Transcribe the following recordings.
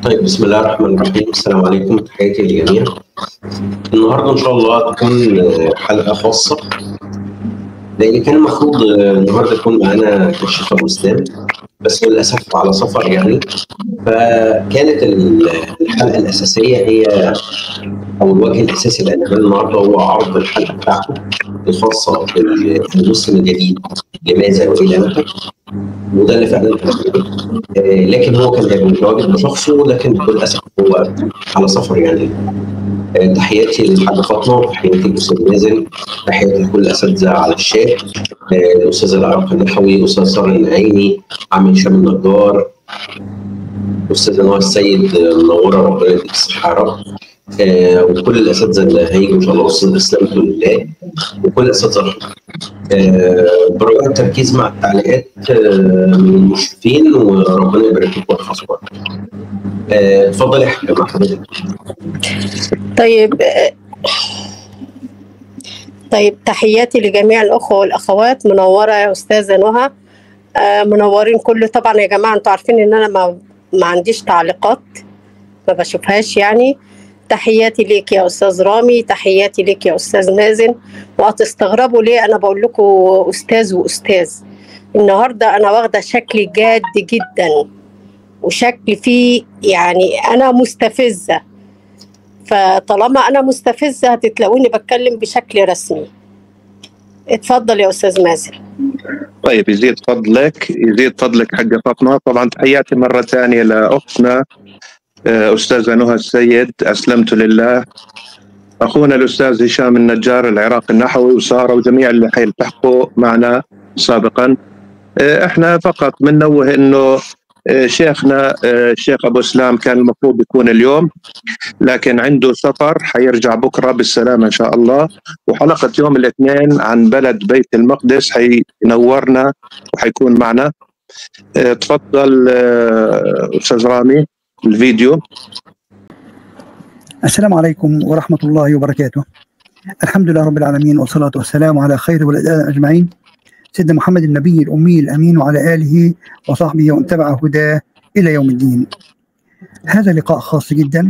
طيب بسم الله الرحمن الرحيم السلام عليكم تحياتي للجميع النهارده ان شاء الله تكون حلقه خاصه لان كان المفروض النهارده يكون معانا الشيخ ابو اسلام بس للاسف على سفر يعني فكانت الحلقه الاساسيه هي او الوجه الاساسي للعنوان النهارده هو عرض الحلقه بتاعته الخاصه بالمسلم الجديد لماذا والى متى وده اللي فعلا آه لكن هو كان هيبقى متواجد بشخصه لكن للاسف هو على سفر يعني آه تحياتي للحاج فاطمه تحياتي للاستاذ مازن تحياتي لكل الاساتذه على الشات آه الاستاذ العراق النحوي الاستاذ ساره النعيمي عم هشام النجار الاستاذ نوى السيد منوره ربنا يديك الصحه يا رب آه وكل الاساتذه اللي هيجوا ان شاء الله استاذ اسلام لله وكل الاساتذه آه برجاء التركيز مع التعليقات آه من المشرفين وربنا يبارك لكم ويحفظكم اتفضل يا حاج مع حضرتك طيب طيب تحياتي لجميع الاخوه والاخوات منوره يا استاذه نهى منورين كله طبعا يا جماعه انتوا عارفين ان انا ما ما عنديش تعليقات ما بشوفهاش يعني تحياتي ليك يا استاذ رامي تحياتي ليك يا استاذ مازن وهتستغربوا ليه انا بقول لكم استاذ واستاذ النهارده انا واخده شكل جاد جدا وشكل فيه يعني انا مستفزه فطالما انا مستفزه هتتلاقوني بتكلم بشكل رسمي اتفضل يا استاذ مازن طيب يزيد فضلك يزيد فضلك حق فاطمه طبعا تحياتي مره ثانيه لاختنا استاذه نهى السيد اسلمت لله اخونا الاستاذ هشام النجار العراق النحوي وساره وجميع اللي حيلتحقوا معنا سابقا احنا فقط بننوه انه شيخنا الشيخ ابو اسلام كان المفروض يكون اليوم لكن عنده سفر حيرجع بكره بالسلامه ان شاء الله وحلقه يوم الاثنين عن بلد بيت المقدس حينورنا وحيكون معنا تفضل استاذ رامي الفيديو السلام عليكم ورحمه الله وبركاته الحمد لله رب العالمين والصلاه والسلام على خير والاداء اجمعين سيدنا محمد النبي الأمي الأمين وعلى آله وصحبه ومن تبع هداه إلى يوم الدين هذا لقاء خاص جدا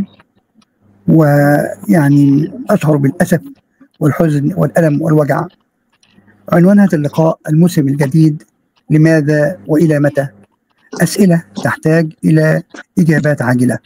ويعني أشعر بالأسف والحزن والألم والوجع عنوان هذا اللقاء الموسم الجديد لماذا وإلى متى أسئلة تحتاج إلى إجابات عاجلة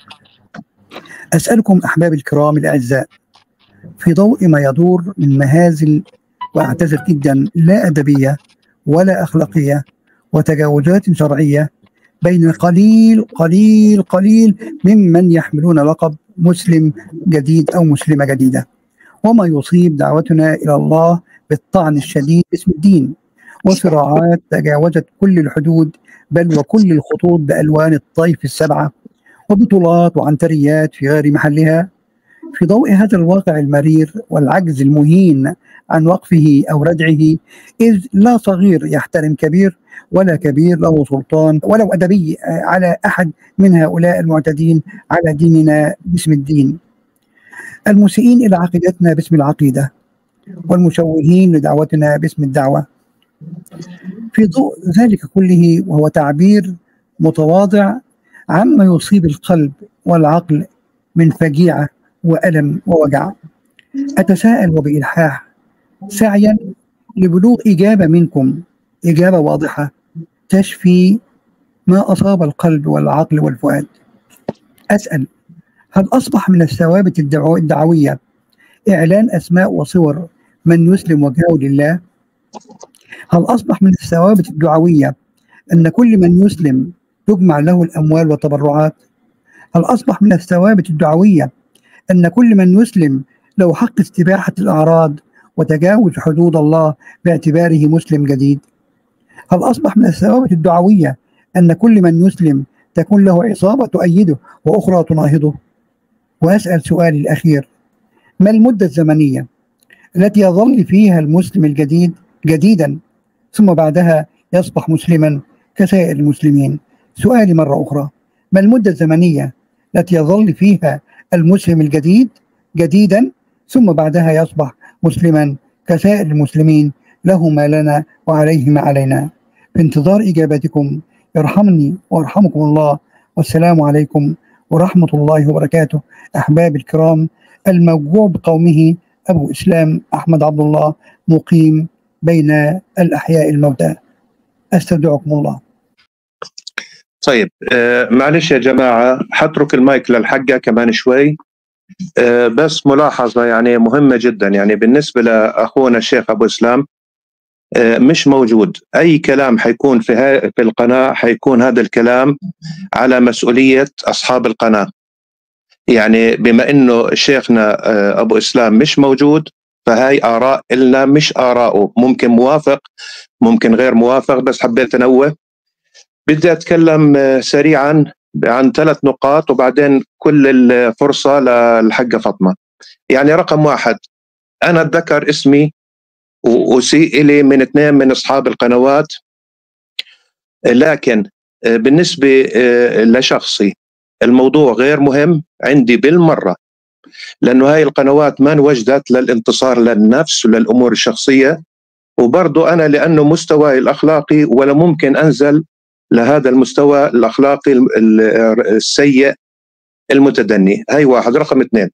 أسألكم أحباب الكرام الأعزاء في ضوء ما يدور من مهازل وأعتذر جدا لا أدبية ولا أخلاقية وتجاوزات شرعية بين قليل قليل قليل ممن يحملون لقب مسلم جديد أو مسلمة جديدة وما يصيب دعوتنا إلى الله بالطعن الشديد اسم الدين وصراعات تجاوزت كل الحدود بل وكل الخطوط بألوان الطيف السبعة وبطولات وعنتريات في غير محلها في ضوء هذا الواقع المرير والعجز المهين عن وقفه او ردعه اذ لا صغير يحترم كبير ولا كبير له سلطان ولو ادبي على احد من هؤلاء المعتدين على ديننا باسم الدين. المسيئين الى عقيدتنا باسم العقيده والمشوهين لدعوتنا باسم الدعوه. في ضوء ذلك كله وهو تعبير متواضع عما يصيب القلب والعقل من فجيعه والم ووجع. اتساءل وبالحاح سعيا لبلوغ اجابه منكم اجابه واضحه تشفي ما اصاب القلب والعقل والفؤاد. اسال هل اصبح من الثوابت الدعو الدعويه اعلان اسماء وصور من يسلم وجهه لله؟ هل اصبح من الثوابت الدعويه ان كل من يسلم تجمع له الاموال والتبرعات؟ هل اصبح من الثوابت الدعويه ان كل من يسلم له حق استباحه الاعراض وتجاوز حدود الله باعتباره مسلم جديد؟ هل أصبح من الثوابت الدعوية أن كل من يسلم تكون له عصابة تؤيده وأخرى تناهضه؟ وأسأل سؤالي الأخير ما المدة الزمنية التي يظل فيها المسلم الجديد جديدا ثم بعدها يصبح مسلما كسائر المسلمين؟ سؤالي مرة أخرى ما المدة الزمنية التي يظل فيها المسلم الجديد جديدا ثم بعدها يصبح مسلما كسائر المسلمين له ما لنا وعليه ما علينا في انتظار إجابتكم يرحمني ويرحمكم الله والسلام عليكم ورحمة الله وبركاته أحباب الكرام الموجوع بقومه أبو إسلام أحمد عبد الله مقيم بين الأحياء الموتى أستودعكم الله طيب آه معلش يا جماعة حترك المايك للحقة كمان شوي آه بس ملاحظة يعني مهمة جدا يعني بالنسبة لأخونا الشيخ أبو إسلام آه مش موجود أي كلام حيكون في, في القناة حيكون هذا الكلام على مسؤولية أصحاب القناة يعني بما أنه شيخنا آه أبو إسلام مش موجود فهاي آراء إلا مش آراءه ممكن موافق ممكن غير موافق بس حبيت أنوه بدي أتكلم سريعا عن ثلاث نقاط وبعدين كل الفرصة للحقة فاطمة يعني رقم واحد أنا أتذكر اسمي وأسيء إلي من اثنين من أصحاب القنوات لكن بالنسبة لشخصي الموضوع غير مهم عندي بالمرة لأنه هاي القنوات ما انوجدت للانتصار للنفس وللأمور الشخصية وبرضو أنا لأنه مستواي الأخلاقي ولا ممكن أنزل لهذا المستوى الأخلاقي السيء المتدني هاي واحد رقم اثنين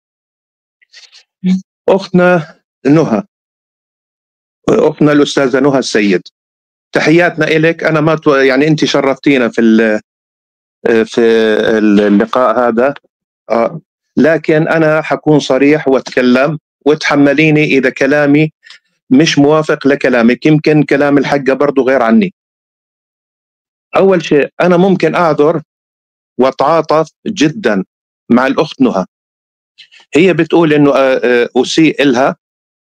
أختنا نهى أختنا الأستاذة نهى السيد تحياتنا إليك أنا ما يعني أنت شرفتينا في في اللقاء هذا لكن أنا حكون صريح وأتكلم وتحمليني إذا كلامي مش موافق لكلامك يمكن كلام الحقة برضو غير عني أول شيء أنا ممكن أعذر وأتعاطف جدا مع الأخت نهى هي بتقول إنه أسيء إلها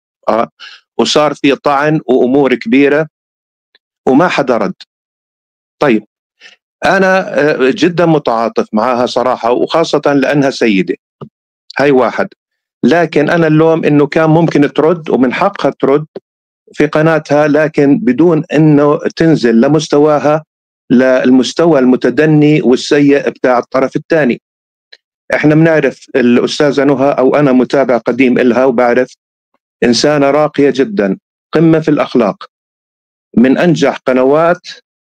وصار في طعن وأمور كبيرة وما حدا رد طيب أنا جدا متعاطف معها صراحة وخاصة لأنها سيدة هاي واحد لكن أنا اللوم إنه كان ممكن ترد ومن حقها ترد في قناتها لكن بدون إنه تنزل لمستواها للمستوى المتدني والسيء بتاع الطرف الثاني احنا بنعرف الاستاذه نهى او انا متابع قديم لها وبعرف انسانه راقيه جدا قمه في الاخلاق من انجح قنوات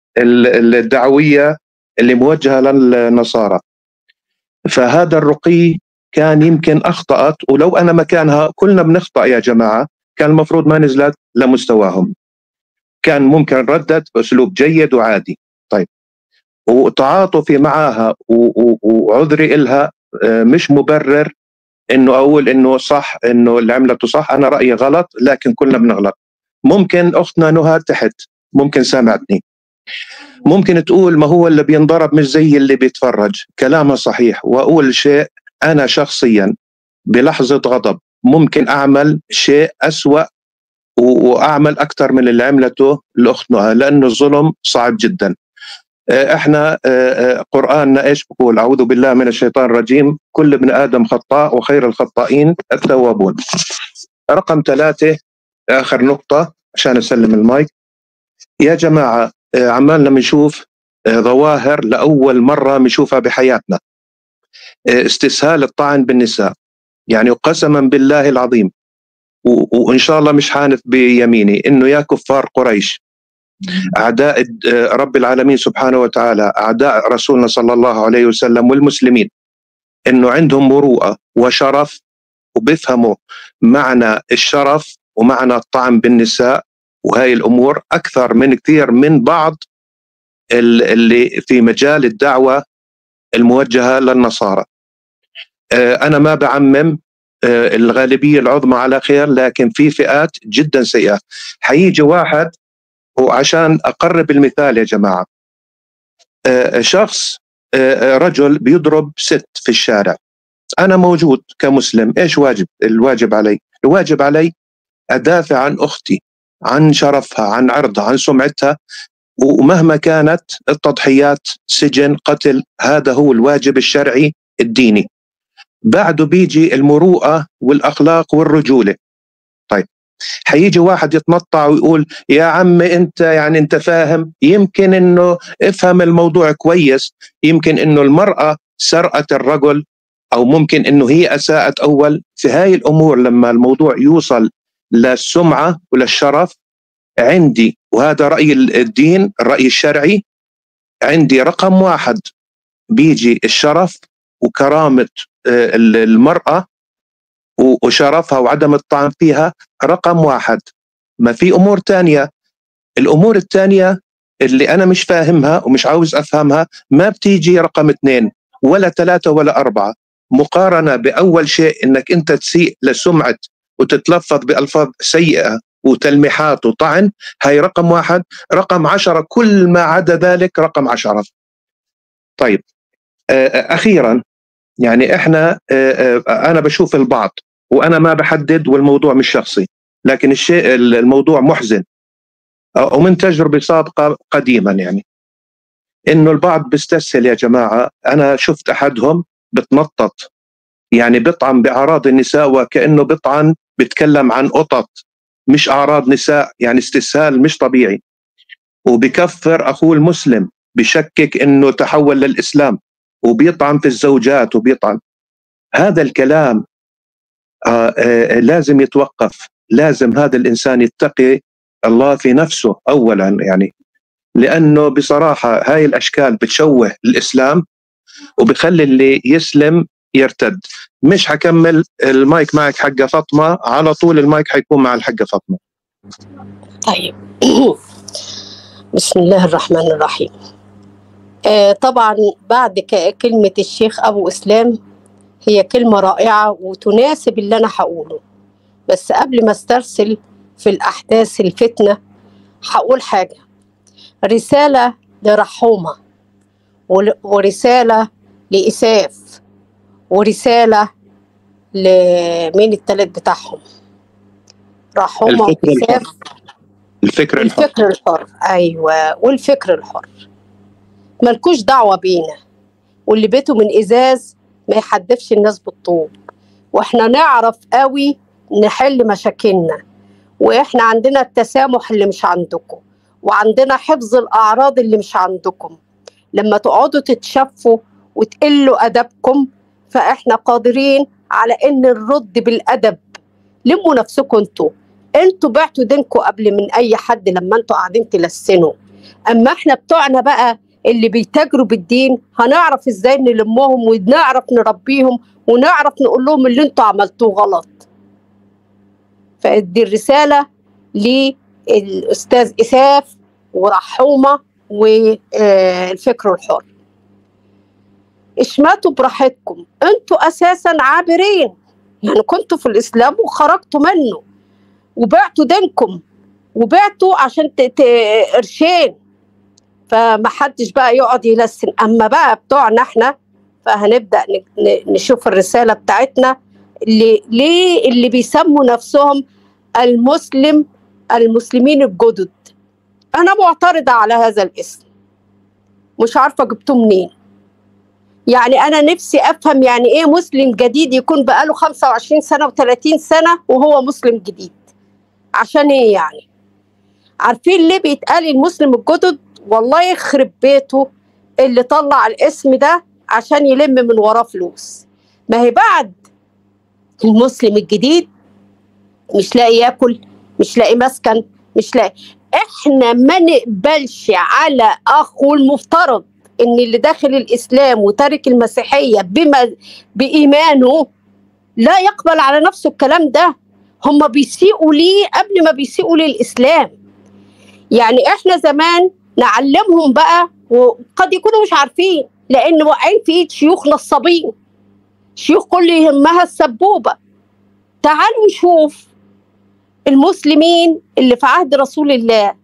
الدعويه اللي موجهه للنصارى فهذا الرقي كان يمكن اخطات ولو انا مكانها كلنا بنخطا يا جماعه كان المفروض ما نزلت لمستواهم كان ممكن ردت باسلوب جيد وعادي طيب وتعاطفي معها وعذري إلها مش مبرر انه اقول انه صح انه اللي عملته صح انا رايي غلط لكن كلنا بنغلط ممكن اختنا نهى تحت ممكن سامعتني ممكن تقول ما هو اللي بينضرب مش زي اللي بيتفرج كلامها صحيح واقول شيء انا شخصيا بلحظه غضب ممكن اعمل شيء أسوأ واعمل اكثر من اللي عملته الاخت نهى لانه الظلم صعب جدا احنا قراننا ايش بقول اعوذ بالله من الشيطان الرجيم كل ابن ادم خطاء وخير الخطائين التوابون رقم ثلاثة اخر نقطة عشان اسلم المايك يا جماعة عمالنا بنشوف ظواهر لاول مرة بنشوفها بحياتنا استسهال الطعن بالنساء يعني قسما بالله العظيم وان شاء الله مش حانف بيميني انه يا كفار قريش اعداء رب العالمين سبحانه وتعالى اعداء رسولنا صلى الله عليه وسلم والمسلمين انه عندهم مروءه وشرف وبيفهموا معنى الشرف ومعنى الطعن بالنساء وهي الامور اكثر من كثير من بعض اللي في مجال الدعوه الموجهه للنصارى. انا ما بعمم الغالبيه العظمى على خير لكن في فئات جدا سيئه. حيجي واحد وعشان اقرب المثال يا جماعه شخص رجل بيضرب ست في الشارع انا موجود كمسلم ايش واجب الواجب علي الواجب علي ادافع عن اختي عن شرفها عن عرضها عن سمعتها ومهما كانت التضحيات سجن قتل هذا هو الواجب الشرعي الديني بعده بيجي المروءه والاخلاق والرجوله طيب حيجي واحد يتنطع ويقول يا عم انت يعني انت فاهم يمكن انه افهم الموضوع كويس يمكن انه المراه سرقت الرجل او ممكن انه هي اساءت اول في هاي الامور لما الموضوع يوصل للسمعه وللشرف عندي وهذا راي الدين الراي الشرعي عندي رقم واحد بيجي الشرف وكرامه آه، المراه وشرفها وعدم الطعن فيها رقم واحد ما في امور تانية الامور الثانيه اللي انا مش فاهمها ومش عاوز افهمها ما بتيجي رقم اثنين ولا ثلاثه ولا اربعه مقارنه باول شيء انك انت تسيء لسمعه وتتلفظ بالفاظ سيئه وتلميحات وطعن هاي رقم واحد رقم عشرة كل ما عدا ذلك رقم عشرة طيب أخيرا يعني إحنا أنا بشوف البعض وأنا ما بحدد والموضوع مش شخصي لكن الشيء الموضوع محزن ومن تجربة سابقة قديما يعني انه البعض بيستسهل يا جماعه انا شفت احدهم بتنطط يعني بيطعن باعراض النساء وكانه بيطعن بيتكلم عن قطط مش اعراض نساء يعني استسهال مش طبيعي وبكفر اخوه المسلم بشكك انه تحول للاسلام وبيطعن في الزوجات وبيطعن هذا الكلام آه آه لازم يتوقف لازم هذا الانسان يتقي الله في نفسه اولا يعني لانه بصراحه هاي الاشكال بتشوه الاسلام وبخلي اللي يسلم يرتد مش حكمل المايك معك حقة فاطمة على طول المايك حيكون مع الحقة فاطمة طيب بسم الله الرحمن الرحيم آه طبعا بعد كلمة الشيخ أبو إسلام هي كلمة رائعة وتناسب اللي أنا هقوله بس قبل ما استرسل في الأحداث الفتنة هقول حاجة رسالة لرحومة ورسالة لإساف ورسالة لمين التالت بتاعهم رحومة وإساف الفكر الحر الفكر الحر أيوة والفكر الحر ملكوش دعوة بينا واللي بيته من إزاز ما يحدفش الناس بالطوب واحنا نعرف قوي نحل مشاكلنا واحنا عندنا التسامح اللي مش عندكم وعندنا حفظ الاعراض اللي مش عندكم لما تقعدوا تتشفوا وتقلوا ادبكم فاحنا قادرين على ان نرد بالادب لموا نفسكم انتوا انتوا بعتوا دينكم قبل من اي حد لما انتوا قاعدين تلسنوا اما احنا بتوعنا بقى اللي بيتاجروا بالدين هنعرف ازاي نلمهم ونعرف نربيهم ونعرف نقول لهم اللي انتوا عملتوه غلط فدي الرساله للاستاذ اساف ورحومه والفكر الحر اشماتوا براحتكم انتوا اساسا عابرين يعني كنتوا في الاسلام وخرجتوا منه وبعتوا دينكم وبعتوا عشان قرشين فما حدش بقى يقعد يلسن اما بقى بتوعنا احنا فهنبدا نشوف الرساله بتاعتنا اللي ليه اللي بيسموا نفسهم المسلم المسلمين الجدد انا معترضه على هذا الاسم مش عارفه جبتوه منين يعني انا نفسي افهم يعني ايه مسلم جديد يكون بقاله 25 سنه و30 سنه وهو مسلم جديد عشان ايه يعني عارفين ليه بيتقال المسلم الجدد والله يخرب بيته اللي طلع الاسم ده عشان يلم من وراه فلوس ما هي بعد المسلم الجديد مش لاقي ياكل مش لاقي مسكن مش لاقي احنا ما نقبلش على اخو المفترض ان اللي داخل الاسلام وتارك المسيحيه بما بايمانه لا يقبل على نفسه الكلام ده هم بيسيئوا ليه قبل ما بيسيئوا للاسلام يعني احنا زمان نعلمهم بقى وقد يكونوا مش عارفين لان واقعين في ايد شيوخ نصابين شيوخ كل يهمها السبوبه تعالوا نشوف المسلمين اللي في عهد رسول الله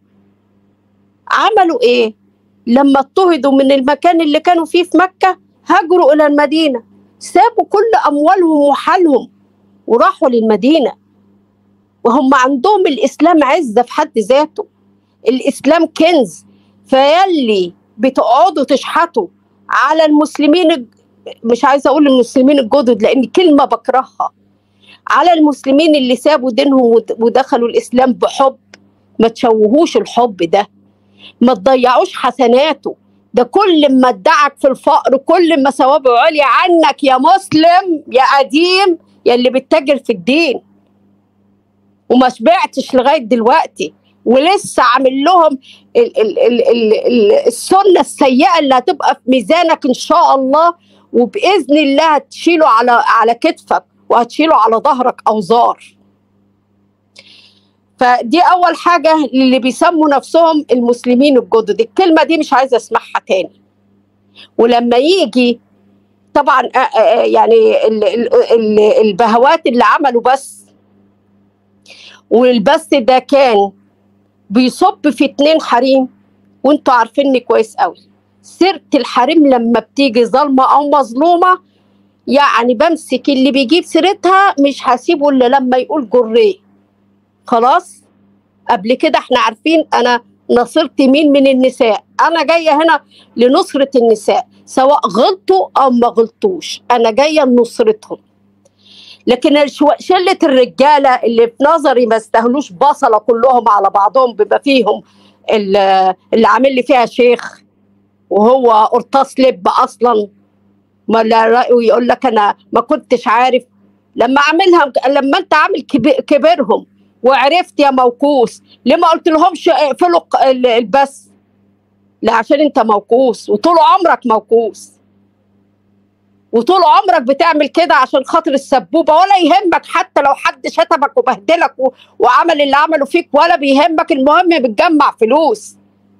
عملوا ايه لما اضطهدوا من المكان اللي كانوا فيه في مكة هاجروا إلى المدينة سابوا كل أموالهم وحالهم وراحوا للمدينة وهم عندهم الإسلام عزة في حد ذاته الإسلام كنز فيلي بتقعدوا تشحتوا على المسلمين مش عايزة أقول المسلمين الجدد لأن كلمة بكرهها على المسلمين اللي سابوا دينهم ودخلوا الإسلام بحب ما تشوهوش الحب ده ما تضيعوش حسناته ده كل ما ادعك في الفقر كل ما ثوابه عليا عنك يا مسلم يا قديم يا اللي بتتاجر في الدين وما شبعتش لغايه دلوقتي ولسه عامل لهم ال ال ال ال ال السنه السيئه اللي هتبقى في ميزانك ان شاء الله وباذن الله هتشيله على على كتفك وهتشيله على ظهرك اوزار فدي اول حاجه اللي بيسموا نفسهم المسلمين الجدد الكلمه دي مش عايزه اسمعها تاني ولما يجي طبعا آه، آه، يعني ال- ال- ال- البهوات اللي عملوا بس والبث ده كان بيصب في اتنين حريم وانتوا عارفيني كويس قوي سيره الحريم لما بتيجي ظالمه او مظلومه يعني بمسك اللي بيجيب سيرتها مش هسيبه الا لما يقول جريه خلاص قبل كده احنا عارفين انا نصرت مين من النساء انا جايه هنا لنصره النساء سواء غلطوا او ما غلطوش انا جايه لنصرتهم لكن الشو- شله الرجاله اللي في نظري ما استاهلوش بصله كلهم على بعضهم بما فيهم ال- اللي عامل لي فيها شيخ وهو قرطاس لب اصلا ما لا رأيه يقول لك انا ما كنتش عارف لما اعملها لما انت عامل كبي- كبيرهم وعرفت يا موكوس ليه ما قلت لهمش اقفلوا ق- ال- البث لا عشان انت موكوس وطول عمرك موكوس وطول عمرك بتعمل كده عشان خاطر السبوبه ولا يهمك حتى لو حد شتمك وبهدلك و... وعمل اللي عمله فيك ولا بيهمك المهم بتجمع فلوس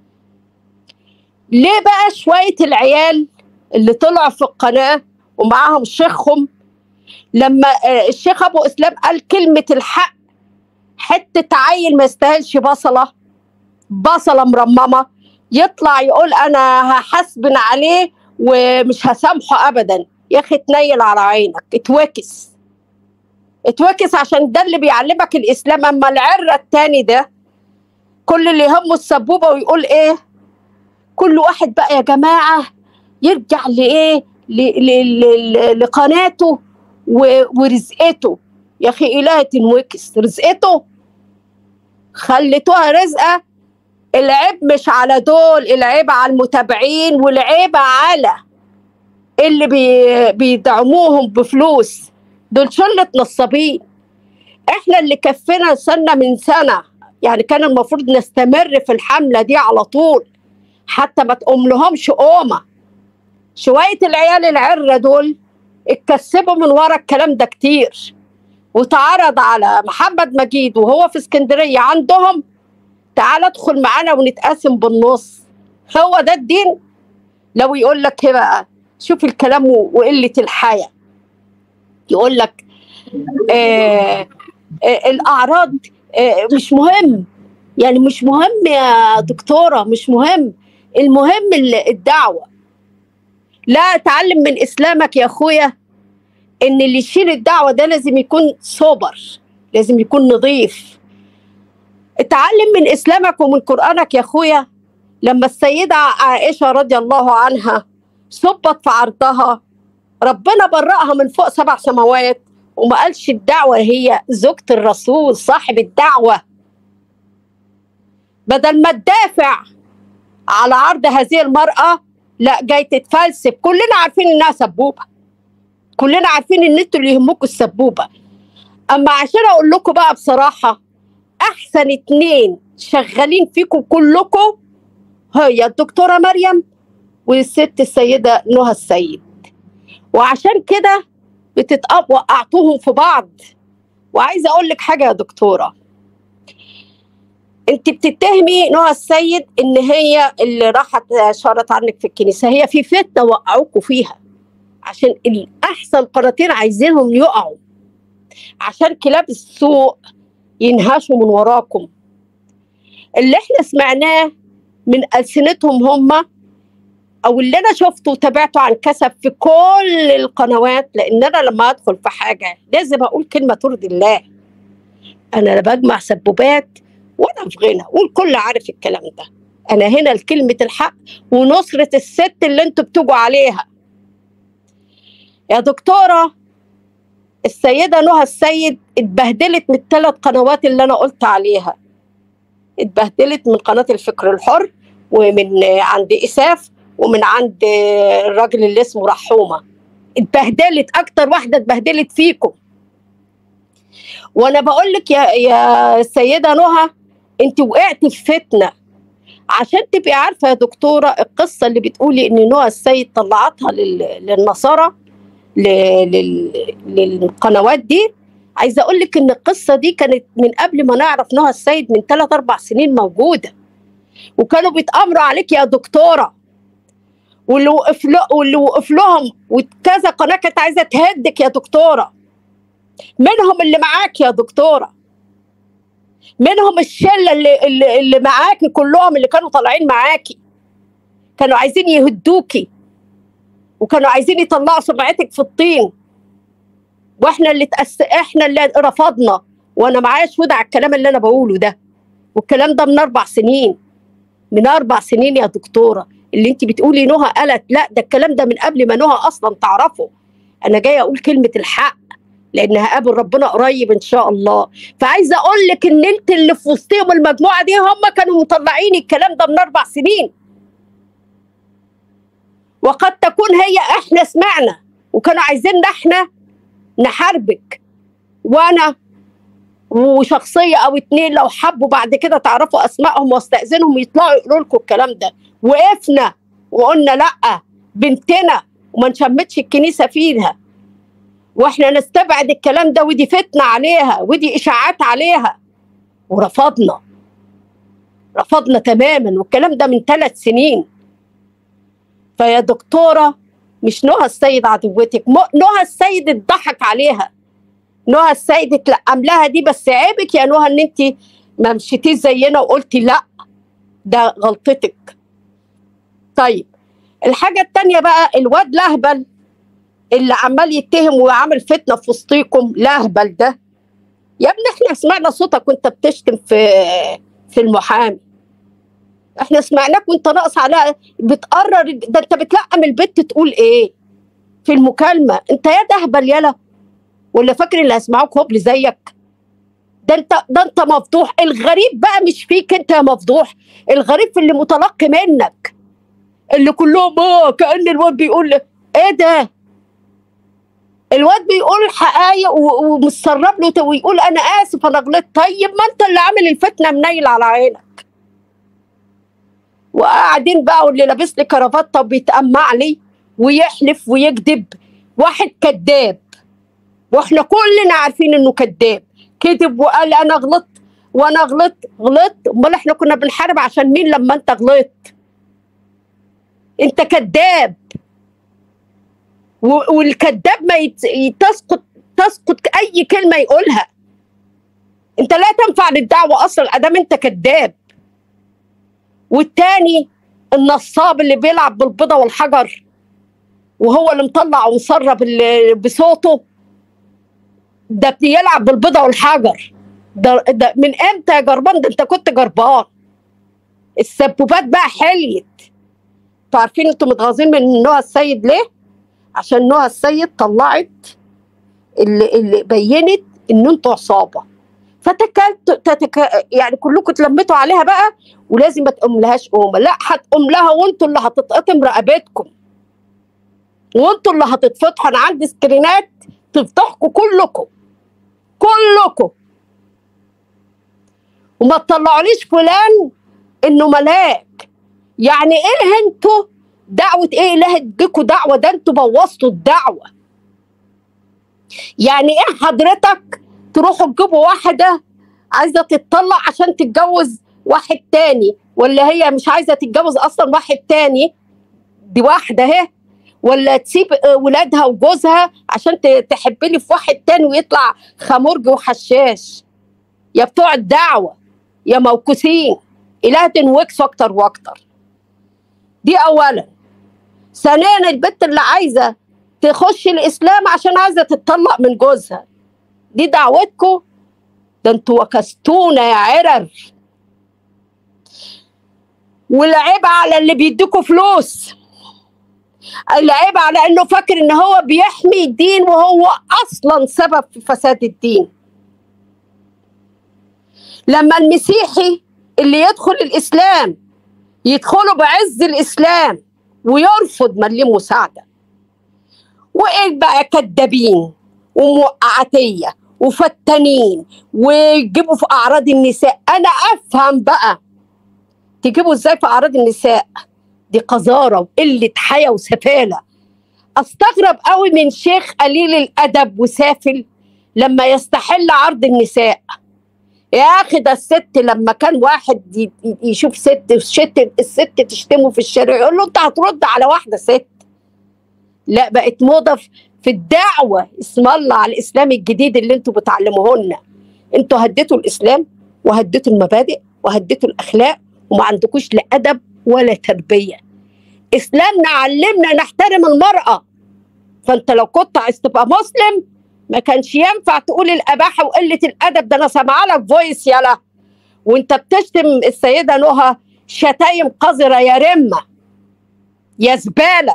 ليه بقى شويه العيال اللي طلعوا في القناه ومعاهم شيخهم لما آه، الشيخ ابو اسلام قال كلمه الحق حته عيل ما يستاهلش بصله بصله مرممه يطلع يقول انا هحاسبن عليه ومش هسامحه ابدا يا اخي تنيل على عينك اتوكس اتوكس عشان ده اللي بيعلمك الاسلام اما العره التاني ده كل اللي يهمه السبوبه ويقول ايه كل واحد بقى يا جماعه يرجع لايه ل- ل- ل- لقناته و- ورزقته يا اخي اله تنوكس رزقته خليتوها رزقه العيب مش على دول العيب على المتابعين والعيب على اللي بي بيدعموهم بفلوس دول شلة نصابين احنا اللي كفينا سنة من سنة يعني كان المفروض نستمر في الحملة دي على طول حتى ما تقوم لهمش قومة شوية العيال العرة دول اتكسبوا من ورا الكلام ده كتير وتعرض على محمد مجيد وهو في اسكندرية عندهم تعال ادخل معانا ونتقاسم بالنص هو ده الدين لو يقول لك ايه بقى شوف الكلام و- وقلة الحياة يقول لك آه آه الأعراض آه مش مهم يعني مش مهم يا دكتورة مش مهم المهم ال- الدعوة لا اتعلم من إسلامك يا أخويا إن اللي يشيل الدعوة ده لازم يكون صبر لازم يكون نظيف اتعلم من اسلامك ومن قرانك يا اخويا لما السيده عائشه رضي الله عنها صبت في عرضها ربنا برأها من فوق سبع سماوات وما قالش الدعوه هي زوجة الرسول صاحب الدعوه بدل ما تدافع على عرض هذه المرأة لا جاي تتفلسف كلنا عارفين انها سبوبة كلنا عارفين ان انتوا اللي يهمكم السبوبة اما عشان اقول لكم بقى بصراحة احسن اتنين شغالين فيكم كلكم هي الدكتوره مريم والست السيده نهى السيد وعشان كده بتتقب وقعتوهم في بعض وعايزه اقول لك حاجه يا دكتوره انت بتتهمي نهى السيد ان هي اللي راحت شارت عنك في الكنيسه هي في فتنه وقعوكوا فيها عشان الاحسن قناتين عايزينهم يقعوا عشان كلاب السوق ينهشوا من وراكم اللي احنا سمعناه من ألسنتهم هم أو اللي أنا شفته وتابعته عن كسب في كل القنوات لأن أنا لما أدخل في حاجة لازم أقول كلمة ترضي الله أنا لا بجمع سبوبات ولا في غنى والكل عارف الكلام ده أنا هنا لكلمة الحق ونصرة الست اللي انتوا بتجوا عليها يا دكتورة السيدة نهى السيد اتبهدلت من الثلاث قنوات اللي أنا قلت عليها اتبهدلت من قناة الفكر الحر ومن عند إساف ومن عند الراجل اللي اسمه رحومة اتبهدلت أكتر واحدة اتبهدلت فيكم وأنا بقول لك يا يا السيدة نهى أنت وقعتي في فتنة عشان تبقي عارفه يا دكتوره القصه اللي بتقولي ان نوى السيد طلعتها لل- للنصارى ل- لل- للقنوات دي عايزه اقول لك ان القصه دي كانت من قبل ما نعرف نهى السيد من ثلاث اربع سنين موجوده وكانوا بيتامروا عليك يا دكتوره واللي وقف له واللي وقف لهم وكذا قناه كانت عايزه تهدك يا دكتوره منهم اللي معاك يا دكتوره منهم الشله اللي اللي, اللي معاكي كلهم اللي كانوا طالعين معاكي كانوا عايزين يهدوكي وكانوا عايزين يطلعوا سمعتك في الطين واحنا اللي تأس... احنا اللي رفضنا وانا معايا شهود على الكلام اللي انا بقوله ده والكلام ده من اربع سنين من اربع سنين يا دكتوره اللي انت بتقولي نهى قالت لا ده الكلام ده من قبل ما نهى اصلا تعرفه انا جايه اقول كلمه الحق لان هقابل ربنا قريب ان شاء الله فعايزه اقول لك ان انت اللي في وسطهم المجموعه دي هم كانوا مطلعين الكلام ده من اربع سنين وقد تكون هي احنا سمعنا وكانوا عايزين احنا نحاربك وانا وشخصيه او اتنين لو حبوا بعد كده تعرفوا اسمائهم واستاذنهم يطلعوا يقولوا لكم الكلام ده وقفنا وقلنا لا بنتنا وما نشمتش الكنيسه فيها واحنا نستبعد الكلام ده ودي فتنه عليها ودي اشاعات عليها ورفضنا رفضنا تماما والكلام ده من ثلاث سنين فيا دكتوره مش نهى السيد عدوتك م- نهى السيد اتضحك عليها نهى السيد اتلقم لها دي بس عيبك يا نهى ان انت ما مشيتيش زينا وقلتي لا ده غلطتك طيب الحاجه التانيه بقى الواد لهبل اللي عمال يتهم وعامل فتنه في وسطيكم لهبل ده يا ابني احنا سمعنا صوتك وانت بتشتم في في المحامي احنا سمعناك وانت ناقص على بتقرر ده انت بتلقم البت تقول ايه في المكالمه انت يا دهبل يلا ولا فاكر اللي هيسمعوك هبل زيك ده انت ده انت مفضوح الغريب بقى مش فيك انت يا مفضوح الغريب في اللي متلقي منك اللي كلهم اه كان الواد بيقول ايه ده الواد بيقول حقايق و- ومتسرب له ويقول انا اسف انا غلطت طيب ما انت اللي عامل الفتنه منيل على عينك وقاعدين بقى واللي لابس لي كرافته وبيتأمع لي ويحلف ويكذب واحد كذاب واحنا كلنا عارفين انه كذاب كذب وقال انا غلطت وانا غلطت غلطت امال احنا كنا بنحارب عشان مين لما انت غلطت انت كذاب و- والكذاب ما يت... تسقط تسقط اي كلمه يقولها انت لا تنفع للدعوه اصلا ادام انت كذاب والتاني النصاب اللي بيلعب بالبيضه والحجر وهو اللي مطلع ومسرب ال- بصوته ده بيلعب بالبيضه والحجر ده, ده من امتى يا جربان ده انت كنت جربان السبوبات بقى حليت انتوا عارفين انتوا متغاظين من نهى السيد ليه؟ عشان نهى السيد طلعت اللي, اللي بينت ان انتوا عصابه فتكلت تتك... يعني كلكم اتلمتوا عليها بقى ولازم ما تقوم لهاش قومه لا هتقوم لها وانتوا اللي هتتقطم رقبتكم وانتوا اللي هتتفتحوا انا عندي سكرينات تفتحكم كلكم كلكم وما تطلعوليش فلان انه ملاك يعني ايه انتوا دعوة ايه اله اديكوا دعوة ده انتوا بوظتوا الدعوة يعني ايه حضرتك تروحوا تجيبوا واحدة عايزة تتطلع عشان تتجوز واحد تاني ولا هي مش عايزة تتجوز اصلا واحد تاني دي واحدة اهي ولا تسيب آه، ولادها وجوزها عشان ت- تحب لي في واحد تاني ويطلع خمرج وحشاش يا بتوع الدعوة يا موكوسين إله تنوكسوا أكتر وأكتر دي أولا ثانيا البنت اللي عايزة تخش الإسلام عشان عايزة تتطلق من جوزها دي دعوتكم ده انتوا وكستونا يا عرر والعيب على اللي بيديكوا فلوس العيب على انه فاكر ان هو بيحمي الدين وهو اصلا سبب في فساد الدين لما المسيحي اللي يدخل الاسلام يدخلوا بعز الاسلام ويرفض من ليه مساعده وايه بقى كدابين وموقعاتيه وفتانين ويجيبوا في اعراض النساء انا افهم بقى تجيبوا ازاي في اعراض النساء دي قذاره وقله حياه وسفاله استغرب قوي من شيخ قليل الادب وسافل لما يستحل عرض النساء يا اخي ده الست لما كان واحد ي- ي- يشوف ست الست الست تشتمه في الشارع يقول له انت هترد على واحده ست لا بقت موضه في- في الدعوه اسم الله على الاسلام الجديد اللي انتوا بتعلموه لنا انتوا هديتوا الاسلام وهديتوا المبادئ وهديتوا الاخلاق وما عندكوش لا ادب ولا تربيه اسلامنا علمنا نحترم المراه فانت لو كنت عايز تبقى مسلم ما كانش ينفع تقول الاباحه وقله الادب ده انا سامعه لك فويس يلا وانت بتشتم السيده نهى شتايم قذره يا رمه يا زباله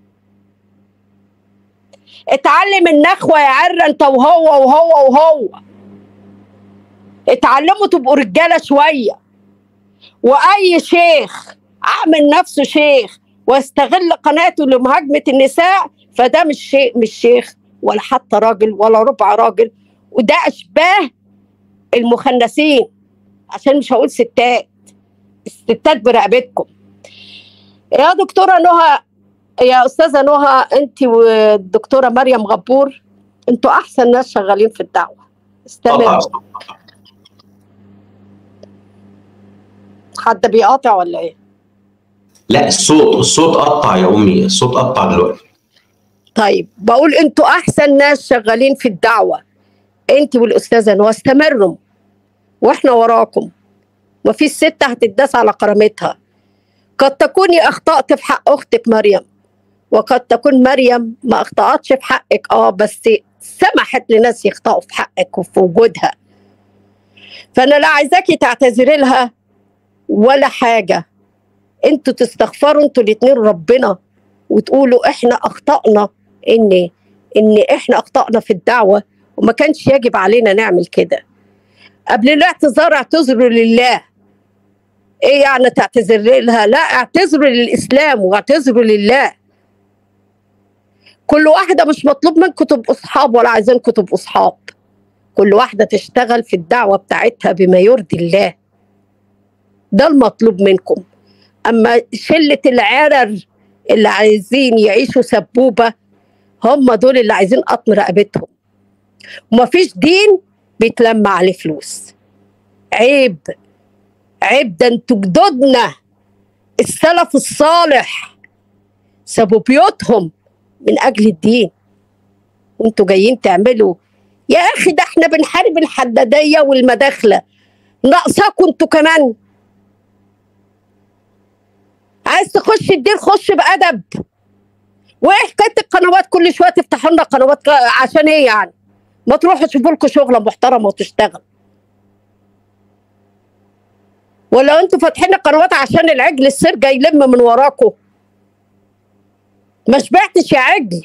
اتعلم النخوه يا عره انت وهو وهو وهو اتعلموا تبقوا رجاله شويه واي شيخ عامل نفسه شيخ واستغل قناته لمهاجمه النساء فده مش شيء مش شيخ ولا حتى راجل ولا ربع راجل وده اشباه المخنثين عشان مش هقول ستات الستات برقبتكم يا دكتوره نهى يا استاذه نهى انت والدكتوره مريم غبور انتوا احسن ناس شغالين في الدعوه طبعا استمروا حد بيقاطع ولا ايه لا الصوت الصوت قطع يا امي الصوت قطع دلوقتي طيب بقول انتوا احسن ناس شغالين في الدعوه انت والاستاذه نوى استمروا واحنا وراكم وفي ست هتداس على كرامتها قد تكوني اخطات في حق اختك مريم وقد تكون مريم ما اخطاتش في حقك اه بس سمحت لناس يخطئوا في حقك وفي وجودها فانا لا عايزاكي تعتذري لها ولا حاجه انتوا تستغفروا انتوا الاتنين ربنا وتقولوا احنا اخطأنا ان ان احنا اخطأنا في الدعوه وما كانش يجب علينا نعمل كده قبل الاعتذار اعتذروا لله ايه يعني تعتذر لها لا اعتذروا للاسلام واعتذروا لله كل واحده مش مطلوب منكم تبقوا اصحاب ولا عايزينكم تبقوا اصحاب كل واحده تشتغل في الدعوه بتاعتها بما يرضي الله ده المطلوب منكم اما شله العرر اللي عايزين يعيشوا سبوبه هم دول اللي عايزين قطم رقبتهم ومفيش دين بيتلم عليه فلوس عيب عيب ده انتوا جدودنا السلف الصالح سابوا بيوتهم من اجل الدين وانتوا جايين تعملوا يا اخي ده احنا بنحارب الحداديه والمداخله ناقصاكم انتوا كمان عايز تخش الدين خش بادب وايه حكايه القنوات كل شويه تفتحوا لنا قنوات ك- عشان ايه يعني ما تروحوا تشوفوا لكم شغله محترمه وتشتغل ولا انتوا فاتحين القنوات عشان العجل السرجه يلم من وراكم ما شبعتش يا عجل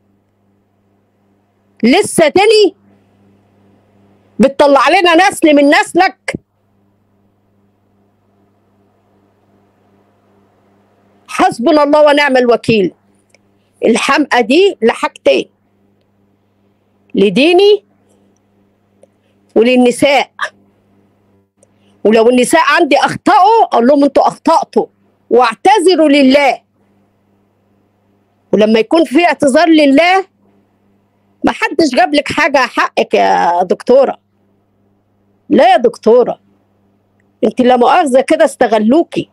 لسه تاني بتطلع لنا نسل من نسلك حسبنا الله ونعم الوكيل الحمقى دي لحاجتين لديني وللنساء ولو النساء عندي اخطأوا اقول لهم انتوا اخطأتوا واعتذروا لله ولما يكون في اعتذار لله ما حدش جاب لك حاجه حقك يا دكتوره لا يا دكتوره انت لا مؤاخذه كده استغلوكي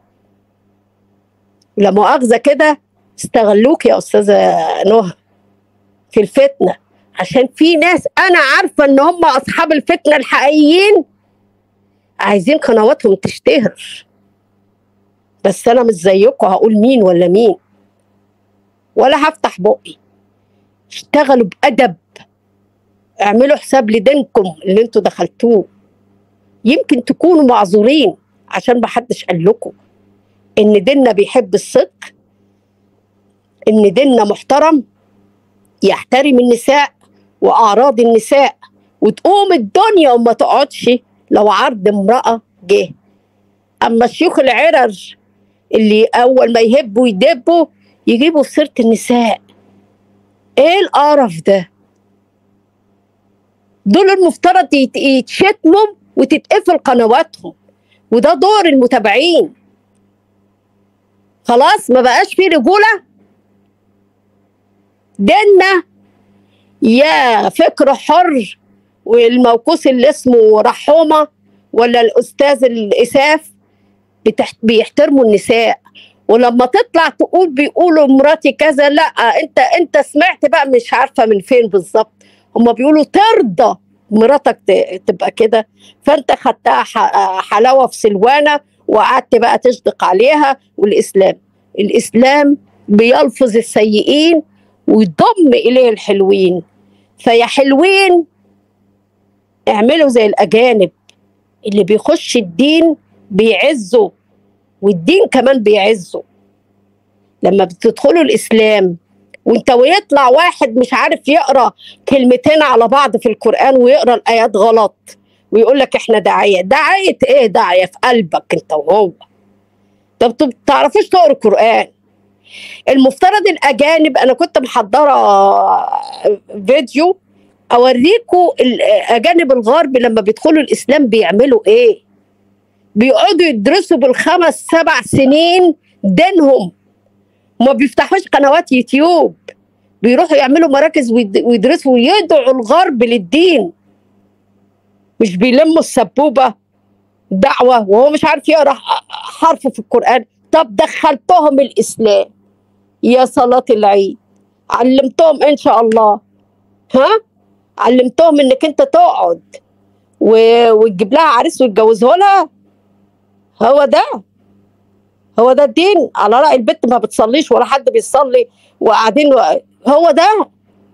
لا مؤاخذه كده استغلوك يا استاذه نهى في الفتنه عشان في ناس انا عارفه ان هم اصحاب الفتنه الحقيقيين عايزين قنواتهم تشتهر بس انا مش زيكم هقول مين ولا مين ولا هفتح بقي اشتغلوا بادب اعملوا حساب لدينكم اللي انتوا دخلتوه يمكن تكونوا معذورين عشان محدش قال لكم ان ديننا بيحب الصدق ان ديننا محترم يحترم النساء واعراض النساء وتقوم الدنيا وما تقعدش لو عرض امراه جه اما الشيوخ العرر اللي اول ما يهبوا يدبوا يجيبوا في سيره النساء ايه القرف ده دول المفترض يت- يتشتموا وتتقفل قنواتهم وده دور المتابعين خلاص ما بقاش فيه رجوله ديننا يا فكر حر والموقوس اللي اسمه رحومه ولا الاستاذ الاساف بتحت بيحترموا النساء ولما تطلع تقول بيقولوا مراتي كذا لا انت انت سمعت بقى مش عارفه من فين بالظبط هم بيقولوا ترضى مراتك ت- تبقى كده فانت خدتها ح- حلاوه في سلوانه وقعدت بقى تصدق عليها والاسلام الاسلام بيلفظ السيئين ويضم اليه الحلوين فيا حلوين اعملوا زي الاجانب اللي بيخش الدين بيعزوا والدين كمان بيعزه لما بتدخلوا الاسلام وانت ويطلع واحد مش عارف يقرا كلمتين على بعض في القران ويقرا الايات غلط ويقول لك احنا داعيه داعيه ايه داعيه في قلبك انت وهو طب انتوا ما بتعرفوش تقروا القران المفترض الاجانب انا كنت محضره فيديو اوريكم الاجانب الغرب لما بيدخلوا الاسلام بيعملوا ايه بيقعدوا يدرسوا بالخمس سبع سنين دينهم ما بيفتحوش قنوات يوتيوب بيروحوا يعملوا مراكز ويد- ويدرسوا ويدعوا الغرب للدين مش بيلموا السبوبة دعوة وهو مش عارف يقرأ حرف في القرآن طب دخلتهم الإسلام يا صلاة العيد علمتهم إن شاء الله ها علمتهم إنك أنت تقعد و- وتجيب لها عريس وتجوزه لها هو ده هو ده الدين على رأي البنت ما بتصليش ولا حد بيصلي وقاعدين و... هو ده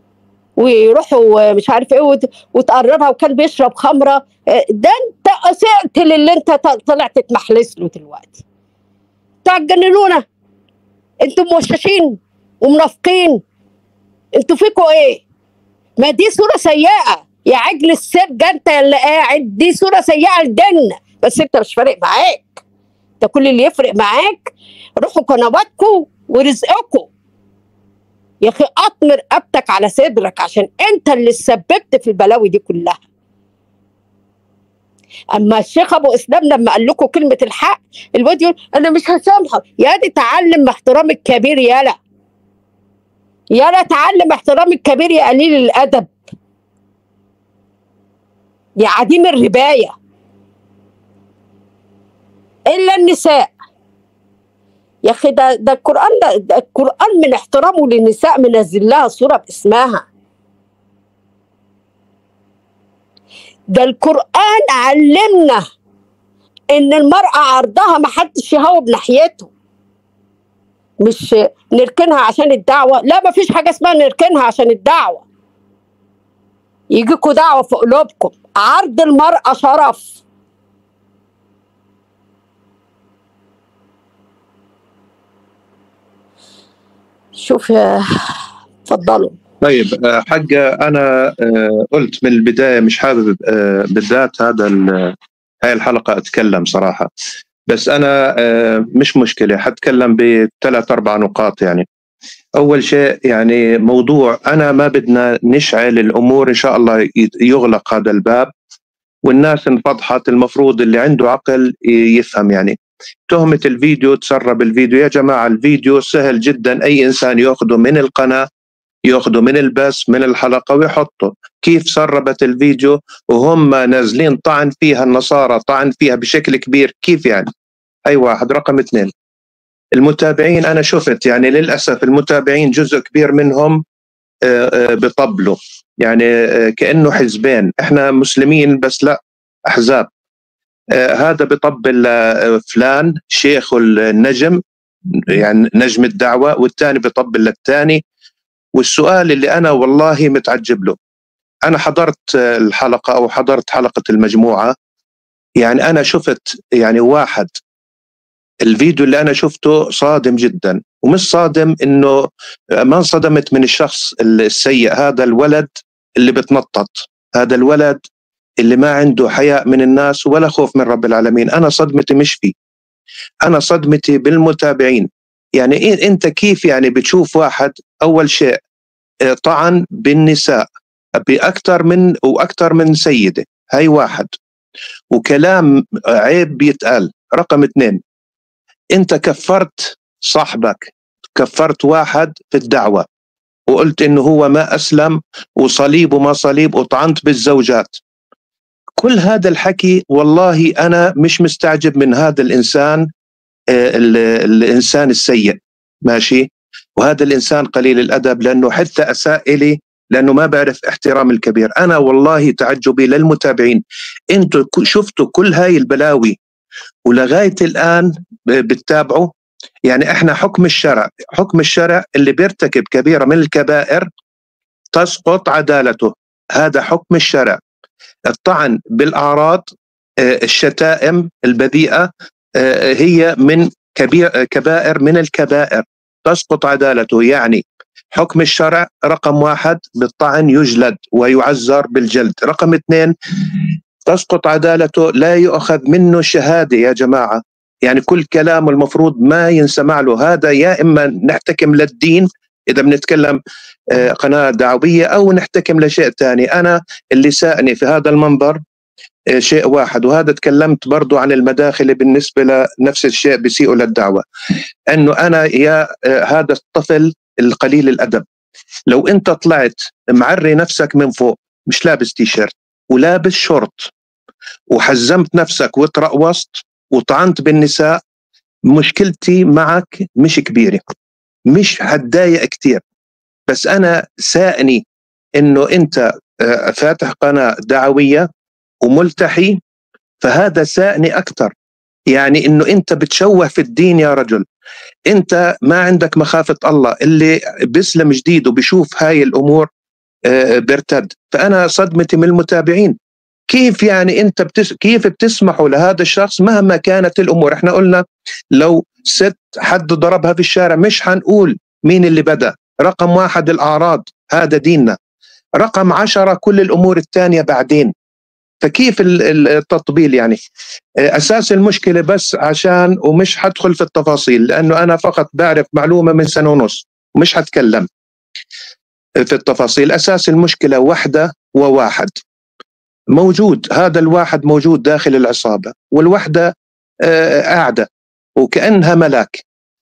ويروحوا مش عارف ايه وت... وتقربها وكان بيشرب خمره آه، ده انت سقت للي انت ط- طلعت تتمحلس له دلوقتي تعجننونا انتوا موششين ومنافقين انتوا فيكوا ايه ما دي صوره سيئه يا عجل السرجه انت اللي قاعد دي صوره سيئه لديننا بس انت مش فارق معاك انت كل اللي يفرق معاك روحوا قنواتكم ورزقكم يا اخي اطمر رقبتك على صدرك عشان انت اللي سببت في البلاوي دي كلها اما الشيخ ابو اسلام لما قال لكم كلمه الحق الواد يقول انا مش هسامحك يا دي تعلم احترام الكبير يالا يالا تعلم احترام الكبير يا قليل الادب يا عديم الربايه الا النساء يا اخي ده ده القران ده, ده القران من احترامه للنساء منزل لها صوره باسمها ده القران علمنا ان المراه عرضها ما حدش يهوب ناحيته مش نركنها عشان الدعوه لا ما فيش حاجه اسمها نركنها عشان الدعوه يجيكوا دعوه في قلوبكم عرض المراه شرف شوف يا- اتفضلوا طيب آه، حقه انا آه، قلت من البدايه مش حابب آه، بالذات هذا ال- هاي الحلقه اتكلم صراحه بس انا آه، مش مشكله حتكلم بثلاث اربع نقاط يعني اول شيء يعني موضوع انا ما بدنا نشعل الامور ان شاء الله ي- يغلق هذا الباب والناس انفضحت المفروض اللي عنده عقل ي- يفهم يعني تهمة الفيديو تسرب الفيديو يا جماعة الفيديو سهل جدا أي إنسان يأخذه من القناة ياخذوا من البث من الحلقه ويحطوا كيف سربت الفيديو وهم نازلين طعن فيها النصارى طعن فيها بشكل كبير كيف يعني اي واحد رقم اثنين المتابعين انا شفت يعني للاسف المتابعين جزء كبير منهم آه، آه، بيطبلوا يعني آه، كانه حزبين احنا مسلمين بس لا احزاب آه، هذا بيطبل آه، فلان شيخ النجم يعني نجم الدعوه والثاني بيطبل للثاني والسؤال اللي انا والله متعجب له انا حضرت الحلقه او حضرت حلقه المجموعه يعني انا شفت يعني واحد الفيديو اللي انا شفته صادم جدا ومش صادم انه ما انصدمت من الشخص السيء هذا الولد اللي بتنطط هذا الولد اللي ما عنده حياء من الناس ولا خوف من رب العالمين انا صدمتي مش فيه انا صدمتي بالمتابعين يعني إيه انت كيف يعني بتشوف واحد اول شيء آه، طعن بالنساء باكثر من واكثر من سيده هاي واحد وكلام عيب بيتقال رقم اثنين انت كفرت صاحبك كفرت واحد في الدعوة وقلت إنه هو ما أسلم وصليب وما صليب وطعنت بالزوجات كل هذا الحكي والله أنا مش مستعجب من هذا الإنسان الإنسان السيء ماشي وهذا الإنسان قليل الأدب لأنه حتى أساء إلي لانه ما بعرف احترام الكبير انا والله تعجبي للمتابعين انتم شفتوا كل هاي البلاوي ولغايه الان بتتابعوا يعني احنا حكم الشرع حكم الشرع اللي بيرتكب كبيره من الكبائر تسقط عدالته هذا حكم الشرع الطعن بالاعراض الشتائم البذيئه هي من كبير كبائر من الكبائر تسقط عدالته يعني حكم الشرع رقم واحد بالطعن يجلد ويعزر بالجلد رقم اثنين تسقط عدالته لا يؤخذ منه شهادة يا جماعة يعني كل كلام المفروض ما ينسمع له هذا يا إما نحتكم للدين إذا بنتكلم قناة دعوية أو نحتكم لشيء ثاني أنا اللي ساءني في هذا المنبر شيء واحد وهذا تكلمت برضو عن المداخل بالنسبة لنفس الشيء بيسيئوا للدعوة أنه أنا يا هذا الطفل القليل الادب لو انت طلعت معري نفسك من فوق مش لابس تيشيرت ولابس شورت وحزمت نفسك وترقوصت وطعنت بالنساء مشكلتي معك مش كبيره مش هتضايق كتير بس انا سائني انه انت فاتح قناه دعويه وملتحي فهذا سائني اكثر يعني انه انت بتشوه في الدين يا رجل انت ما عندك مخافه الله اللي بيسلم جديد وبيشوف هاي الامور بيرتد فانا صدمتي من المتابعين كيف يعني انت بتس... كيف بتسمحوا لهذا الشخص مهما كانت الامور احنا قلنا لو ست حد ضربها في الشارع مش حنقول مين اللي بدا رقم واحد الاعراض هذا ديننا رقم عشرة كل الامور الثانيه بعدين فكيف التطبيل يعني اساس المشكله بس عشان ومش حدخل في التفاصيل لانه انا فقط بعرف معلومه من سنه ونص مش حتكلم في التفاصيل اساس المشكله وحده وواحد موجود هذا الواحد موجود داخل العصابه والوحده قاعده وكانها ملاك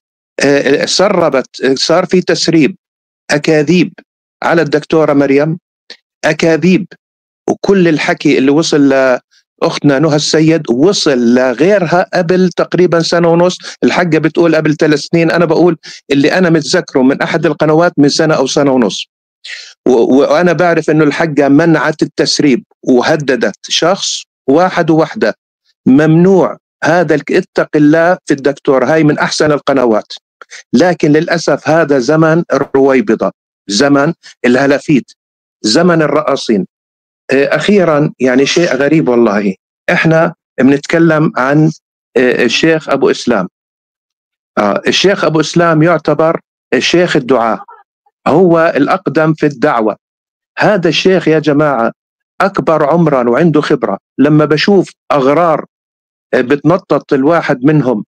سربت صار في تسريب اكاذيب على الدكتوره مريم اكاذيب وكل الحكي اللي وصل لاختنا نهى السيد وصل لغيرها قبل تقريبا سنه ونص الحقه بتقول قبل ثلاث سنين انا بقول اللي انا متذكره من احد القنوات من سنه او سنه ونص وانا بعرف انه الحقه منعت التسريب وهددت شخص واحد ووحده ممنوع هذا اتق الله في الدكتور هاي من احسن القنوات لكن للاسف هذا زمن الرويبضه زمن الهلافيت زمن الرقاصين اخيرا يعني شيء غريب والله احنا بنتكلم عن الشيخ ابو اسلام الشيخ ابو اسلام يعتبر الشيخ الدعاء هو الاقدم في الدعوه هذا الشيخ يا جماعه اكبر عمرا وعنده خبره لما بشوف اغرار بتنطط الواحد منهم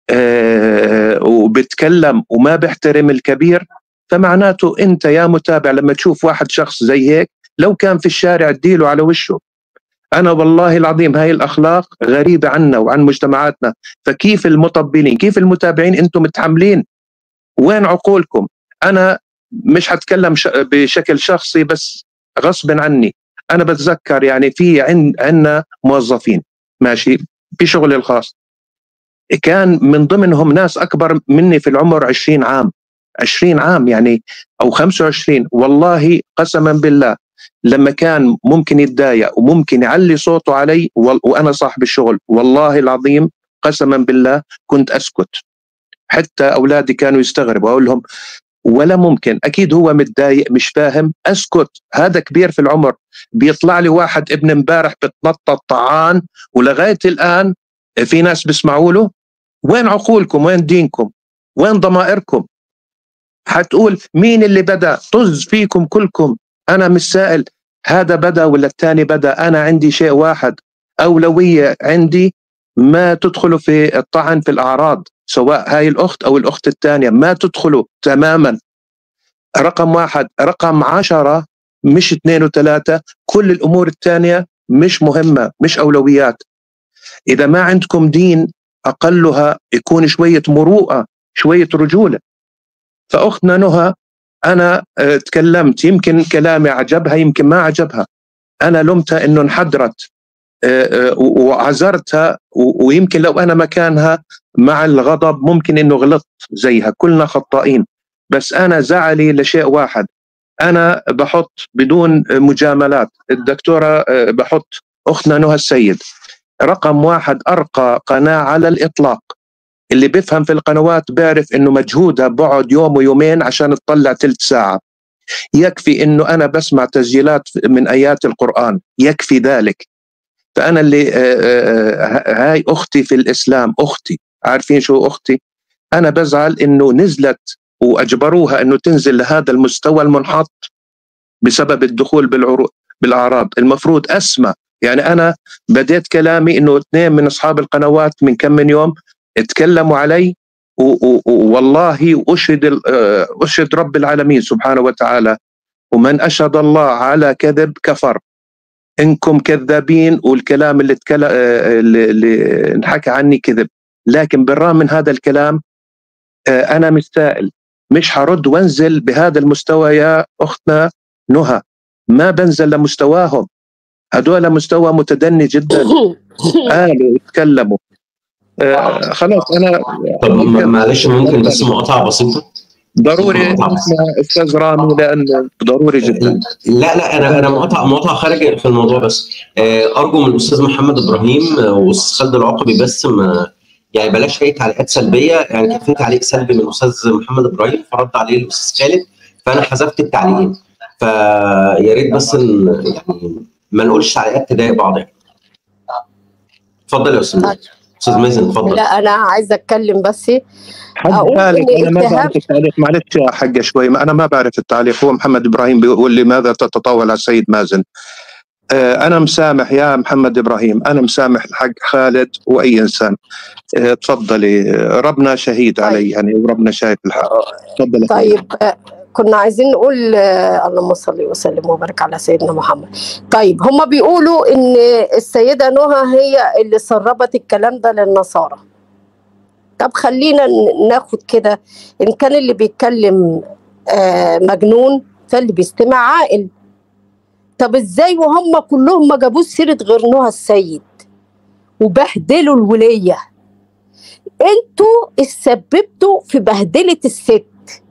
وبتكلم وما بيحترم الكبير فمعناته انت يا متابع لما تشوف واحد شخص زي هيك لو كان في الشارع اديله على وشه انا والله العظيم هاي الاخلاق غريبه عنا وعن مجتمعاتنا فكيف المطبلين كيف المتابعين انتم متحملين وين عقولكم انا مش حتكلم بشكل شخصي بس غصب عني انا بتذكر يعني في عندنا موظفين ماشي في شغلي الخاص كان من ضمنهم ناس اكبر مني في العمر 20 عام 20 عام يعني او 25 والله قسما بالله لما كان ممكن يتضايق وممكن يعلي صوته علي وانا صاحب الشغل والله العظيم قسما بالله كنت اسكت حتى اولادي كانوا يستغربوا اقول لهم ولا ممكن اكيد هو متضايق مش فاهم اسكت هذا كبير في العمر بيطلع لي واحد ابن امبارح بتنطط طعان ولغايه الان في ناس بيسمعوا له وين عقولكم وين دينكم وين ضمائركم حتقول مين اللي بدا طز فيكم كلكم انا مش سائل هذا بدا ولا الثاني بدا انا عندي شيء واحد اولويه عندي ما تدخلوا في الطعن في الاعراض سواء هاي الاخت او الاخت الثانيه ما تدخلوا تماما رقم واحد رقم عشرة مش اثنين وثلاثة كل الأمور الثانية مش مهمة مش أولويات إذا ما عندكم دين أقلها يكون شوية مروءة شويه رجوله فاختنا نهى انا آه، تكلمت يمكن كلامي عجبها يمكن ما عجبها انا لمتها انه انحدرت آه، آه، وعذرتها و- ويمكن لو انا مكانها مع الغضب ممكن انه غلطت زيها كلنا خطائين بس انا زعلي لشيء واحد انا بحط بدون مجاملات الدكتوره آه، بحط اختنا نهى السيد رقم واحد ارقى قناه على الاطلاق اللي بيفهم في القنوات بيعرف انه مجهودها بقعد يوم ويومين عشان تطلع ثلث ساعه يكفي انه انا بسمع تسجيلات من ايات القران يكفي ذلك فانا اللي آه، آه، هاي اختي في الاسلام اختي عارفين شو اختي انا بزعل انه نزلت واجبروها انه تنزل لهذا المستوى المنحط بسبب الدخول بالعرو بالاعراض المفروض اسمع يعني انا بديت كلامي انه اثنين من اصحاب القنوات من كم من يوم اتكلموا علي و- و- والله اشهد ال- آه، اشهد رب العالمين سبحانه وتعالى ومن اشهد الله على كذب كفر انكم كذابين والكلام اللي اتكلم اللي, اللي انحكى عني كذب لكن بالرغم من هذا الكلام آه، انا مستائل مش حرد وانزل بهذا المستوى يا اختنا نهى ما بنزل لمستواهم هدول مستوى متدني جدا قالوا اتكلموا آه خلاص انا طب م- معلش ممكن بس مقاطعه بسيطه ضروري مقاطعة بس. نسمع استاذ رامي لانه ضروري جدا لا لا انا انا مقاطعه مقاطعه خارج في الموضوع بس آه، ارجو من الاستاذ محمد ابراهيم آه، والاستاذ خالد العقبي بس ما يعني بلاش اي تعليقات سلبيه يعني كان في تعليق سلبي من الاستاذ محمد ابراهيم فرد عليه الاستاذ خالد فانا حذفت التعليقين فيا ريت بس إن يعني ما نقولش تعليقات تضايق بعض يعني اتفضل يا استاذ مازن. استاذ مازن اتفضل لا انا عايزه اتكلم بس حد أقول ذلك إن انا ما اتهام- بعرف التعليق معلش يا حاجه شوي ما انا ما بعرف التعليق هو محمد ابراهيم بيقول لماذا تتطاول على السيد مازن آه، انا مسامح يا محمد ابراهيم انا مسامح الحق خالد واي انسان آه، تفضلي آه، ربنا شهيد طيب. علي يعني وربنا شايف الحق تفضلي طيب آه، كنا عايزين نقول آه، اللهم صل وسلم وبارك على سيدنا محمد طيب هما بيقولوا ان السيده نهى هي اللي سربت الكلام ده للنصارى طب خلينا ن- ناخد كده ان كان اللي بيتكلم آه، مجنون فاللي بيستمع عاقل طب ازاي وهم كلهم ما جابوش سيره غير نهى السيد وبهدلوا الوليه انتوا سببتوا في بهدله الست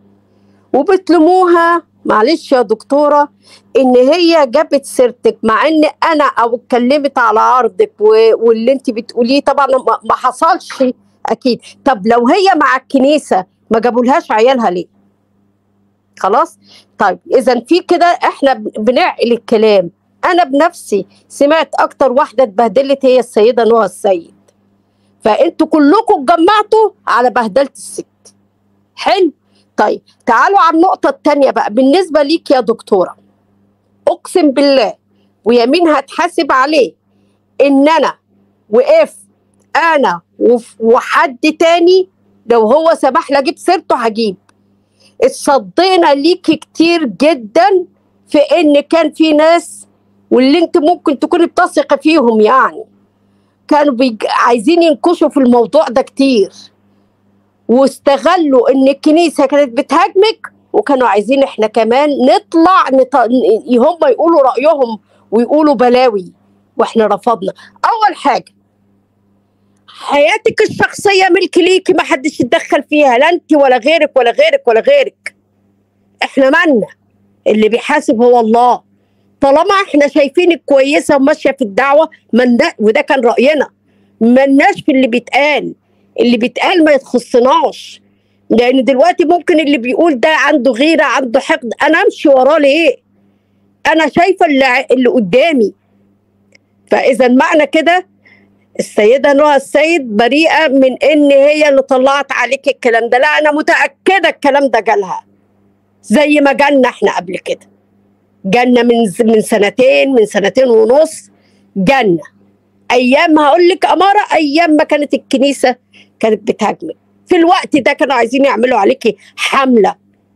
وبتلوموها معلش يا دكتوره ان هي جابت سيرتك مع ان انا او اتكلمت على عرضك و- واللي انت بتقوليه طبعا ما ما حصلش اكيد طب لو هي مع الكنيسه ما جابولهاش عيالها ليه خلاص طيب اذا في كده احنا بن- بنعقل الكلام انا بنفسي سمعت اكتر واحده اتبهدلت هي السيده نهى السيد فانتوا كلكم اتجمعتوا على بهدله الست حلو طيب تعالوا على النقطة التانية بقى بالنسبة ليك يا دكتورة أقسم بالله ويمين هتحاسب عليه إن أنا وقفت أنا وف- وحد تاني لو هو سمح لي أجيب سيرته هجيب اتصدينا ليكي كتير جدا في إن كان في ناس واللي أنت ممكن تكوني بتثقي فيهم يعني كانوا بيج... عايزين ينكشوا في الموضوع ده كتير واستغلوا ان الكنيسه كانت بتهاجمك وكانوا عايزين احنا كمان نطلع نط... ن- هم يقولوا رايهم ويقولوا بلاوي واحنا رفضنا اول حاجه حياتك الشخصيه ملك ليكي ما حدش يتدخل فيها لا انت ولا غيرك ولا غيرك ولا غيرك احنا مالنا اللي بيحاسب هو الله طالما احنا شايفينك كويسه وماشيه في الدعوه من ده وده كان راينا ملناش في اللي بيتقال اللي بيتقال ما يتخصناش لان دلوقتي ممكن اللي بيقول ده عنده غيره عنده حقد انا امشي وراه ليه انا شايفه اللي, اللي قدامي فاذا معنى كده السيده نهى السيد بريئه من ان هي اللي طلعت عليك الكلام ده لا انا متاكده الكلام ده جالها زي ما جالنا احنا قبل كده جالنا من من سنتين من سنتين ونص جالنا ايام هقول لك اماره ايام ما كانت الكنيسه كانت بتهاجمك في الوقت ده كانوا عايزين يعملوا عليكي حمله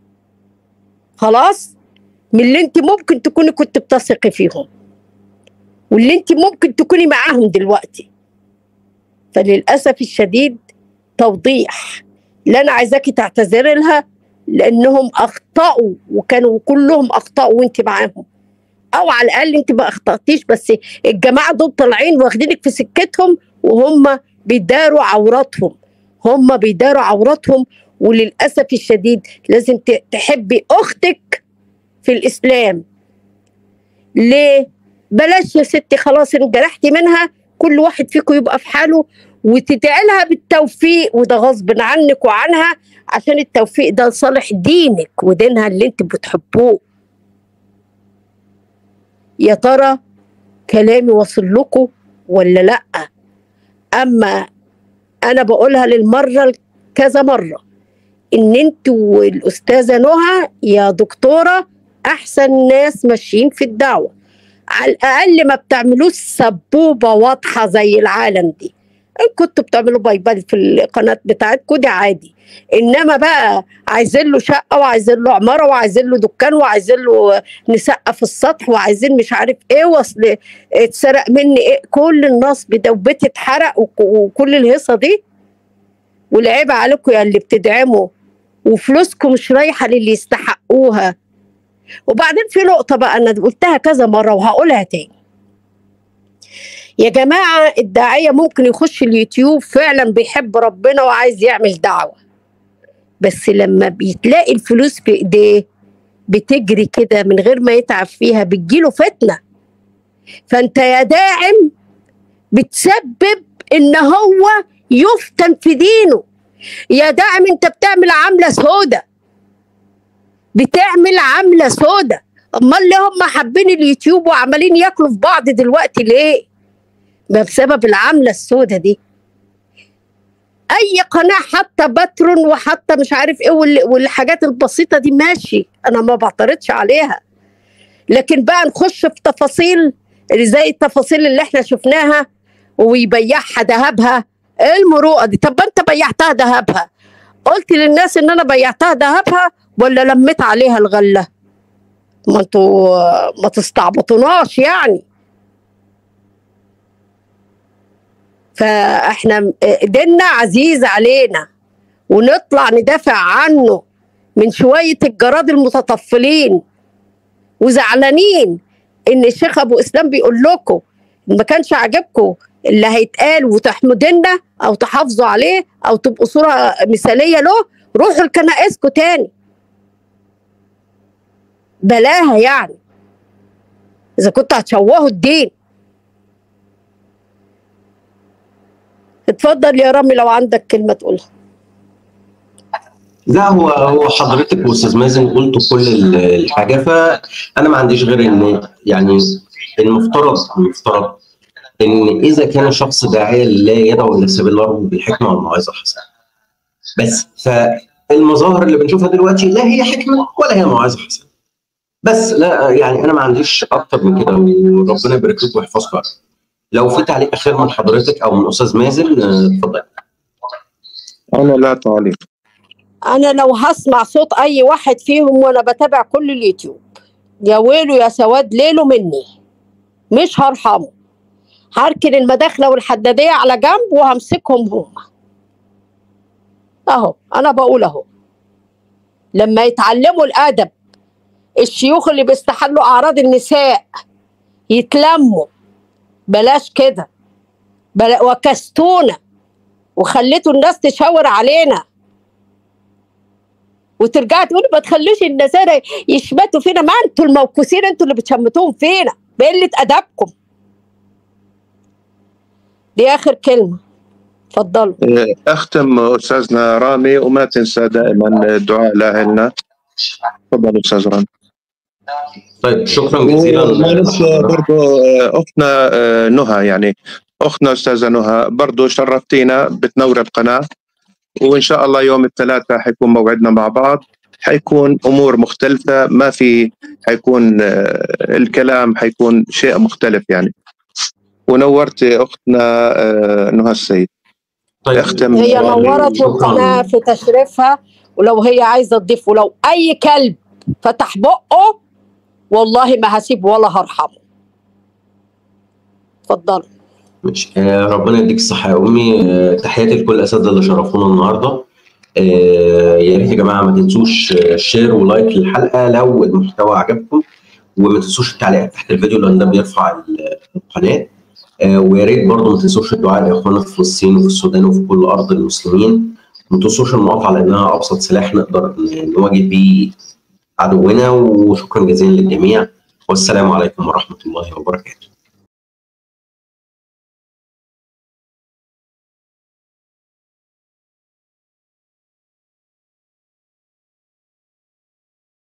خلاص من اللي انت ممكن تكوني كنت بتثقي فيهم واللي انت ممكن تكوني معاهم دلوقتي فللاسف الشديد توضيح اللي انا عايزاكي تعتذري لها لانهم اخطاوا وكانوا كلهم اخطاوا وانت معاهم او على الاقل انت ما اخطاتيش بس الجماعه دول طالعين واخدينك في سكتهم وهم بيداروا عوراتهم هم بيداروا عوراتهم وللاسف الشديد لازم ت- تحبي اختك في الاسلام ليه بلاش يا ستي خلاص انجرحتي منها كل واحد فيكم يبقى في حاله وتدعي لها بالتوفيق وده غصب عنك وعنها عشان التوفيق ده لصالح دينك ودينها اللي انت بتحبوه يا ترى كلامي واصل لكم ولا لا اما انا بقولها للمره كذا مره ان انت والاستاذه نهى يا دكتوره احسن ناس ماشيين في الدعوه على الاقل ما بتعملوش سبوبه واضحه زي العالم دي ان كنتوا بتعملوا بايبال في القناه بتاعتكم دي عادي انما بقى عايزين له شقه وعايزين له عماره وعايزين له دكان وعايزين له نسقف السطح وعايزين مش عارف ايه واصل اتسرق مني ايه كل النصب ده وبيتي اتحرق وك- وكل الهيصه دي والعيب عليكم يا اللي بتدعموا وفلوسكم مش رايحه للي يستحقوها وبعدين في نقطه بقى انا قلتها كذا مره وهقولها تاني يا جماعه الداعيه ممكن يخش اليوتيوب فعلا بيحب ربنا وعايز يعمل دعوه بس لما بيتلاقي الفلوس في ايديه بتجري كده من غير ما يتعب فيها بتجيله فتنه فانت يا داعم بتسبب ان هو يفتن في دينه يا داعم انت بتعمل عمله سودة بتعمل عمله سودة امال ليه هم حابين اليوتيوب وعمالين ياكلوا في بعض دلوقتي ليه ما بسبب العمله السودة دي اي قناه حتى باترون وحتى مش عارف ايه وال- والحاجات البسيطه دي ماشي انا ما بعترضش عليها لكن بقى نخش في تفاصيل اللي زي التفاصيل اللي احنا شفناها ويبيعها ذهبها ايه المروءه دي طب ما انت بيعتها ذهبها قلت للناس ان انا بيعتها ذهبها ولا لميت عليها الغله ما انتوا ما تستعبطوناش يعني فاحنا ديننا عزيز علينا ونطلع ندافع عنه من شويه الجراد المتطفلين وزعلانين ان الشيخ ابو اسلام بيقول لكم ما كانش عاجبكم اللي هيتقال وتحمدنا او تحافظوا عليه او تبقوا صوره مثاليه له روحوا لكنائسكم تاني بلاها يعني اذا كنتوا هتشوهوا الدين اتفضل يا رامي لو عندك كلمه تقولها لا هو هو حضرتك واستاذ مازن قلتوا كل ال- الحاجه فانا ما عنديش غير ان يعني المفترض المفترض ان اذا كان شخص داعيه لا يدعو الى سبيل الله بالحكمه والموعظه الحسنه بس فالمظاهر اللي بنشوفها دلوقتي لا هي حكمه ولا هي موعظه حسنه بس لا يعني انا ما عنديش اكتر من كده وربنا يبارك لك ويحفظك لو في تعليق اخير من حضرتك او من استاذ مازن آه، اتفضل انا لا تعليق انا لو هسمع صوت اي واحد فيهم وانا بتابع كل اليوتيوب يا ويله يا سواد ليله مني مش هرحمه هركن المداخله والحداديه على جنب وهمسكهم هم اهو انا بقول اهو لما يتعلموا الادب الشيوخ اللي بيستحلوا اعراض النساء يتلموا بلاش كده بلا وكستونا وخليتوا الناس تشاور علينا وترجعي تقولي ما تخلوش النسارى يشمتوا فينا ما انتوا الموكوسين انتوا اللي بتشمتوهم فينا بقله ادبكم دي اخر كلمه اتفضلوا اختم استاذنا رامي وما تنسى دائما الدعاء لاهلنا تفضل استاذ رامي طيب شكرا جزيلا معلش برضو آه، اختنا آه، نهى يعني اختنا استاذه نهى برضو شرفتينا بتنور القناه وان شاء الله يوم الثلاثاء حيكون موعدنا مع بعض حيكون امور مختلفه ما في حيكون آه، الكلام حيكون شيء مختلف يعني ونورت اختنا آه، نهى السيد طيب اختم هي يعني نورت شكراً. القناه في تشريفها ولو هي عايزه تضيف ولو اي كلب فتح بقه والله ما هسيب ولا هرحمه اتفضلوا ماشي آه، ربنا يديك الصحة يا أمي آه، تحياتي لكل الأساتذة اللي شرفونا النهاردة آه، يا ريت يا جماعه ما تنسوش آه، شير ولايك للحلقه لو المحتوى عجبكم وما تنسوش التعليقات تحت الفيديو لان ده بيرفع ال- القناه آه، ويا ريت برضه ما تنسوش الدعاء لاخواننا في فلسطين وفي السودان وفي كل ارض المسلمين ما تنسوش المقاطعه لانها ابسط سلاح نقدر نواجه بيه عدونا وشكرا جزيلا للجميع والسلام عليكم ورحمه الله وبركاته